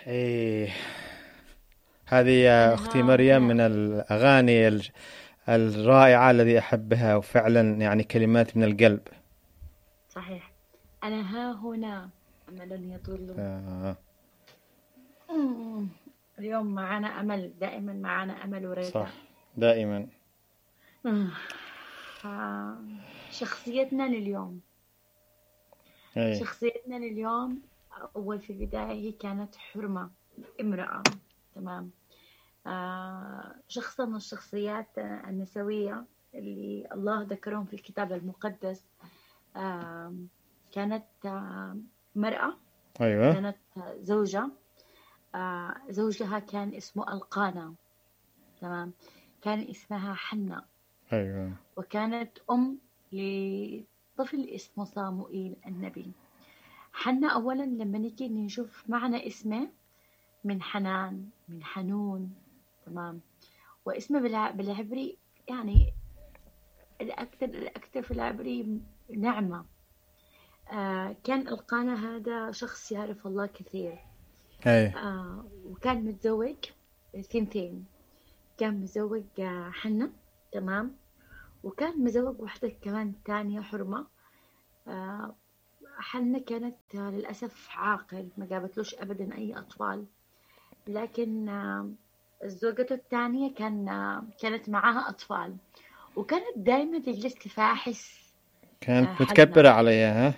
ايه هذه يا اختي مريم من الاغاني ال- الرائعه الذي احبها وفعلا يعني كلمات من القلب صحيح أنا ها هنا أمل يطول آه. مم. اليوم معنا أمل دائما معنا أمل ورجاء صح دائما آه، شخصيتنا لليوم ايه شخصيتنا لليوم أول في البداية هي كانت حرمة امرأة تمام آه، شخصة من الشخصيات النسوية اللي الله ذكرهم في الكتاب المقدس آه، كانت آه، مرأة ايوه كانت زوجة آه، زوجها كان اسمه القانا تمام كان اسمها حنة ايوه وكانت أم لطفل اسمه صاموئيل النبي حنا أولا لما نيجي نشوف معنى اسمه من حنان من حنون تمام واسمه بالع- بالعبري يعني الأكثر الأكثر في العبري نعمة آه كان القانا هذا شخص يعرف الله كثير ايه آه وكان متزوج ثنتين كان متزوج آه، حنة تمام وكان متزوج واحدة كمان تانية حرمة آه حنة كانت آه، للأسف عاقل ما جابتلوش أبدا أي أطفال لكن آه زوجته الثانية كان آه كانت معاها أطفال وكانت دايما تجلس تفاحس كانت آه، حنة. متكبره عليها ها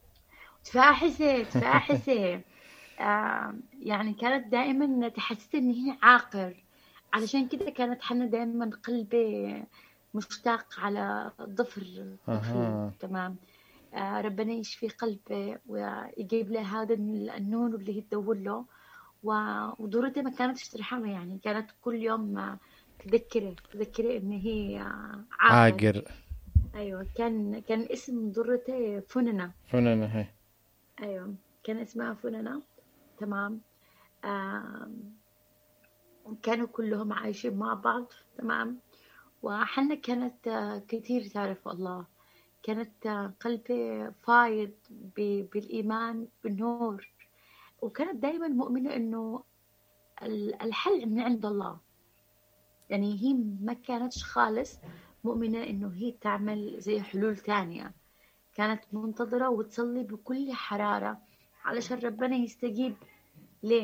تفاحسة تفاحسة آه يعني كانت دائما تحسسني ان هي عاقر علشان كده كانت حنا دائما قلبي مشتاق على ضفر أها. طفل تمام آه ربنا يشفي قلبه ويجيب له هذا النون اللي هي تدور له و- ودورتها ما كانتش ترحمها يعني كانت كل يوم آه، تذكره تذكره ان هي آه، عاقر عاقر ايوه كان كان اسم ضرته فننة فنانة هي ايوه كان اسمها فننة تمام آم، كانوا كلهم عايشين مع بعض تمام وحنا كانت آه، كثير تعرف الله كانت آه، قلبي فايض ب- بالإيمان بالنور وكانت دائما مؤمنة إنه ال- الحل من عند الله يعني هي ما كانتش خالص مؤمنة إنه هي تعمل زي حلول تانية كانت منتظرة وتصلي بكل حرارة علشان ربنا يستجيب ليه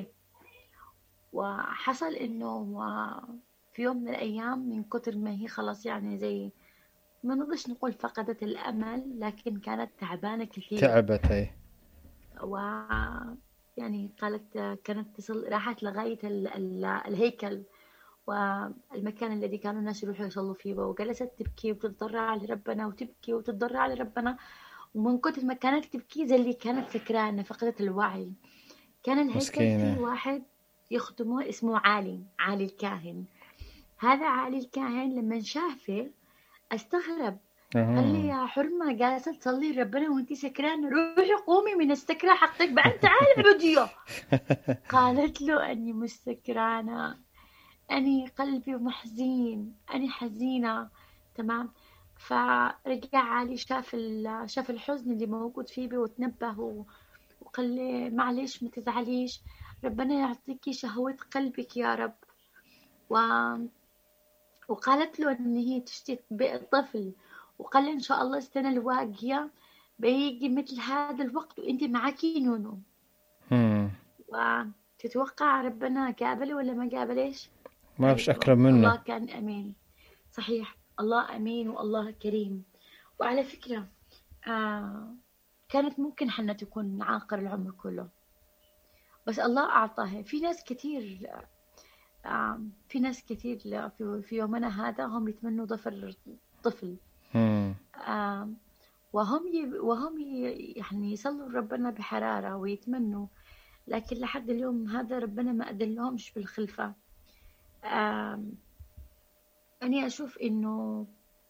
وحصل إنه آه، في يوم من الأيام من كتر ما هي خلاص يعني زي ما نقدرش نقول فقدت الأمل لكن كانت تعبانة كثير تعبت هي و يعني قالت آه، كانت تصل راحت لغاية ال... ال... الهيكل والمكان الذي كانوا الناس يروحوا يصلوا فيه وجلست تبكي وتتضرع لربنا وتبكي وتتضرع لربنا ومن كتر ما كانت تبكي زي اللي كانت فكرة انها فقدت الوعي كان الهيكل مسكينة. فيه واحد يخدمه اسمه عالي عالي الكاهن هذا عالي الكاهن لما شافه استغرب قال لي أها. يا حرمة جالسة تصلي لربنا وانتي سكرانة روحي قومي من السكرة حقك بعد تعالي اعبديه قالت له أني مش سكرانة أني قلبي محزين أني حزينة تمام فرجع علي شاف ال- شاف الحزن اللي موجود فيه بي وتنبه و- وقال لي معلش ما تزعليش ربنا يعطيكي شهوة قلبك يا رب و... وقالت له ان هي تشتي طفل وقال لي ان شاء الله السنة الواقية بيجي مثل هذا الوقت وانت معاكي نونو مم. وتتوقع ربنا قابله ولا ما قابلش ما فيش أيوة. أكرم الله منه كان أمين صحيح الله أمين والله كريم وعلى فكرة آه كانت ممكن حنا تكون عاقر العمر كله بس الله أعطاها في ناس كثير آه في ناس كثير في, في يومنا هذا هم يتمنوا ظفر طفل مم. آه وهم ي... وهم ي... يعني يصلوا ربنا بحرارة ويتمنوا لكن لحد اليوم هذا ربنا ما أذن لهمش بالخلفة آم، أنا أشوف إنه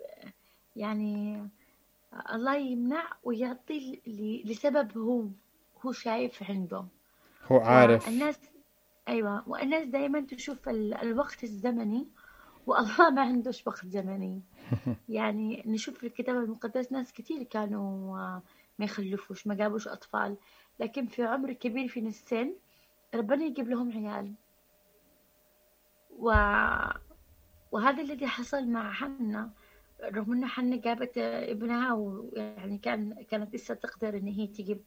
يعني الله يمنع ويعطي ل- لسبب هو هو شايف عنده هو عارف الناس أيوة والناس دائما تشوف ال- الوقت الزمني والله ما عندوش وقت زمني يعني نشوف في الكتاب المقدس ناس كتير كانوا آه، ما يخلفوش ما جابوش أطفال لكن في عمر كبير في السن ربنا يجيب لهم عيال و... وهذا الذي حصل مع حنا رغم ان حنا جابت ابنها ويعني كان كانت لسه تقدر ان هي تجيب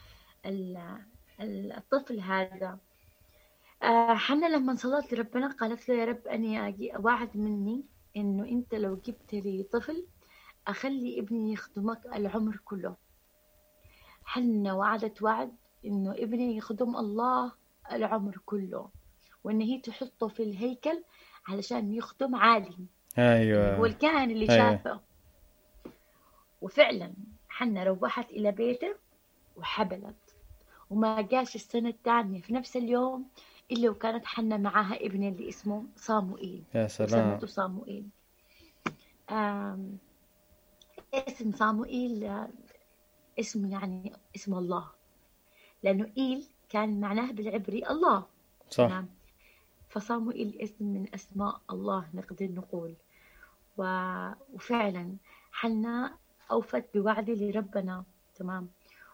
الطفل هذا آه، حنا لما صلت لربنا قالت له يا رب اني وعد مني انه انت لو جبت لي طفل اخلي ابني يخدمك العمر كله حنا وعدت وعد انه ابني يخدم الله العمر كله وان هي تحطه في الهيكل علشان يخدم عالي ايوه هو الكاهن اللي أيوة. شافه وفعلا حنا روحت الى بيته وحبلت وما جاش السنة الثانية في نفس اليوم إلا وكانت حنا معاها ابن اللي اسمه صاموئيل يا سلام سمته صاموئيل اسم صاموئيل اسم يعني اسم الله لأنه إيل كان معناه بالعبري الله صح نعم فصاموئيل اسم من أسماء الله نقدر نقول و... وفعلا حنا أوفت بوعد لربنا تمام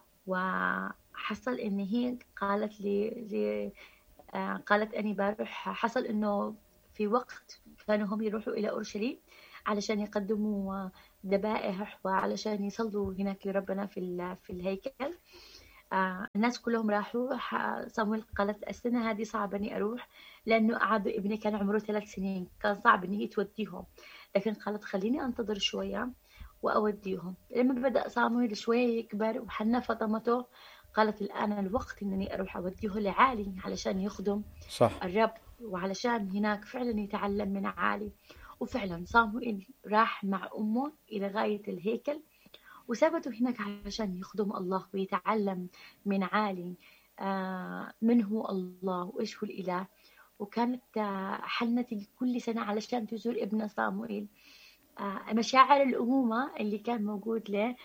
وحصل إن هي قالت لي, لي... آه قالت أني بروح حصل إنه في وقت كانوا هم يروحوا إلى أورشليم علشان يقدموا ذبائح وعلشان يصلوا هناك لربنا في في الهيكل آه الناس كلهم راحوا صامويل قالت السنة هذه صعب إني أروح لأنه قعدوا ابني كان عمره ثلاث سنين كان صعب إني توديهم لكن قالت خليني أنتظر شوية وأوديهم لما بدأ صامويل شوية يكبر وحنا فطمته قالت الآن الوقت إنني أروح أوديه لعالي علشان يخدم صح. الرب وعلشان هناك فعلا يتعلم من عالي وفعلا صاموئيل راح مع أمه إلى غاية الهيكل وسابته هناك علشان يخدم الله ويتعلم من عالي آه، من هو الله وإيش هو الإله وكانت آه، حنة كل سنة علشان تزور ابن صاموئيل آه، مشاعر الأمومة اللي كان موجود له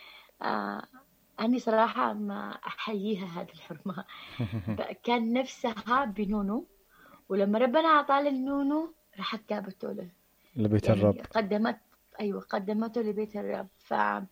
أنا صراحة ما أحييها هذه الحرمة كان نفسها بنونو ولما ربنا أعطاه النونو راحت جابته له لبيت يعني الرب قدمت أيوة قدمته لبيت الرب ف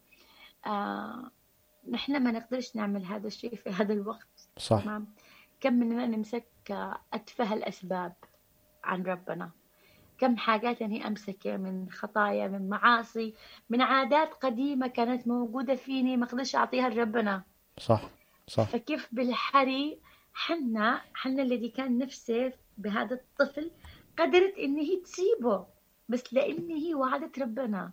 آه نحن ما نقدرش نعمل هذا الشيء في هذا الوقت صح تمام كم مننا نمسك أتفه الأسباب عن ربنا كم حاجات أني أمسكه من خطايا من معاصي من عادات قديمة كانت موجودة فيني ما أقدرش أعطيها لربنا صح صح فكيف بالحري حنا حنا الذي كان نفسه بهذا الطفل قدرت إن هي تسيبه بس لأن هي وعدت ربنا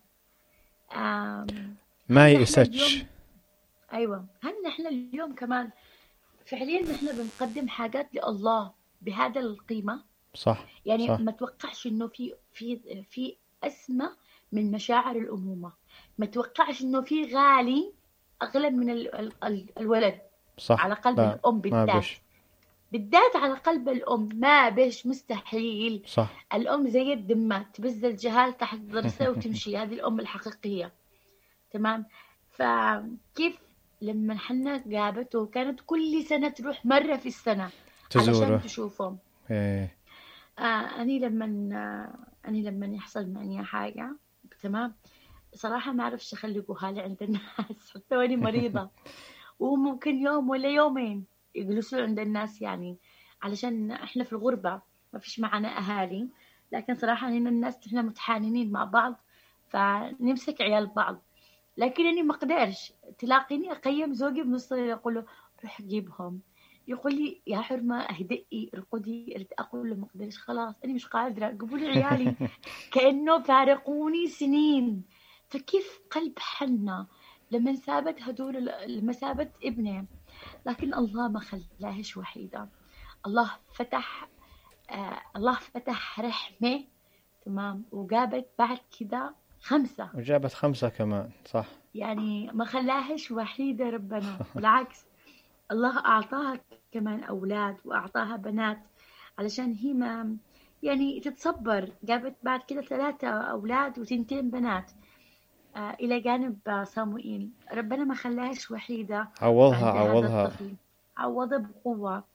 ما يأستش أيوة هل نحن اليوم كمان فعليا نحن بنقدم حاجات لله بهذا القيمة صح يعني صح. ما توقعش انه في في في اسمى من مشاعر الامومه ما توقعش انه في غالي اغلى من ال ال الولد صح على قلب لا. الام بالذات بالذات على قلب الام ما بش مستحيل صح الام زي الدمة تبز الجهال تحت ضرسها وتمشي هذه الام الحقيقيه تمام فكيف لما حنا جابته كانت كل سنه تروح مره في السنه تزوره علشان تشوفهم ايه آه أني لما آه أني لما يحصل معي حاجة تمام صراحة ما أعرفش أخلي جهالي عند الناس حتى وأني مريضة وممكن يوم ولا يومين يجلسوا عند الناس يعني علشان إحنا في الغربة ما فيش معنا أهالي لكن صراحة هنا الناس إحنا متحاننين مع بعض فنمسك عيال بعض لكن أني ما أقدرش تلاقيني أقيم زوجي بنص الليل أقول له روح جيبهم يقول لي يا حرمة اهدئي ارقدي أقول له ما أقدرش خلاص أنا مش قادرة جيبوا لي عيالي كأنه فارقوني سنين فكيف قلب حنا لما سابت هدول لما سابت ابنه لكن الله ما خلاهش وحيدة الله فتح آه الله فتح رحمة تمام وجابت بعد كده خمسة وجابت خمسة كمان صح يعني ما خلاهش وحيدة ربنا بالعكس الله أعطاها كمان أولاد وأعطاها بنات علشان هي ما يعني تتصبر جابت بعد كده ثلاثة أولاد وتنتين بنات آه إلى جانب صاموئيل ربنا ما خلاهاش وحيدة عوضها عوضها عوضها بقوة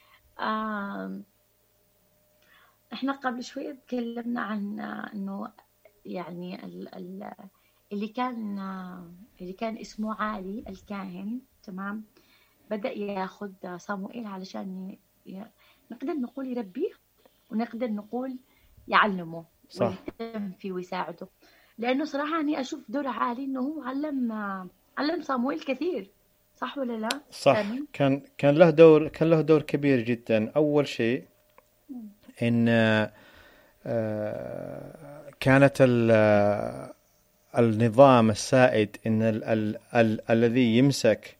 آه احنا قبل شوية تكلمنا عن انه يعني ال ال اللي كان اللي كان اسمه عالي الكاهن تمام بدأ ياخذ صاموئيل علشان نقدر نقول يربيه ونقدر نقول يعلمه صح. ويهتم فيه ويساعده لأنه صراحة أنا أشوف دور عالي إنه هو علم علم صامويل كثير صح ولا لا؟ صح سامي؟ كان كان له دور كان له دور كبير جدا أول شيء إن آه، كانت ال- النظام السائد إن ال ال ال الذي يمسك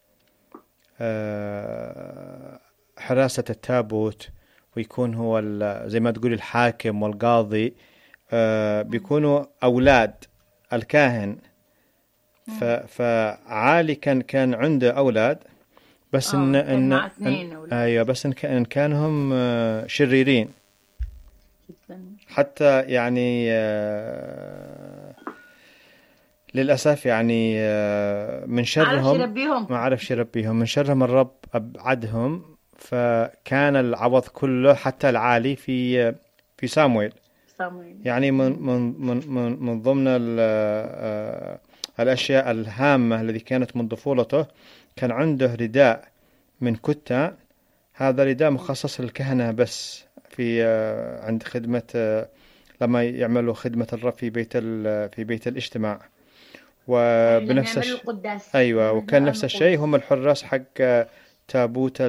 آه، حراسة التابوت ويكون هو ال- زي ما تقول الحاكم والقاضي آه، بيكونوا أولاد الكاهن ف فعالي كان كان عنده أولاد بس آه، إن كان إن مع اثنين إن- أولاد. أيوه بس إن كان إن كانهم آه، شريرين جدا حتى يعني آه، للأسف يعني آه، من عرف شرهم يربيهم ما عرفش يربيهم من شرهم الرب أبعدهم فكان العوض كله حتى العالي في في سامويل صامويل يعني من من من من, من ضمن ال- آه، الأشياء الهامة التي كانت من طفولته كان عنده رداء من كتان هذا رداء مخصص للكهنة بس في آه، عند خدمة آه، لما يعملوا خدمة الرب في بيت ال- في بيت الاجتماع وبنفس لما الشيء يعملوا القداس أيوة وكان الرداء نفس الشيء هم الحراس حق آه، تابوت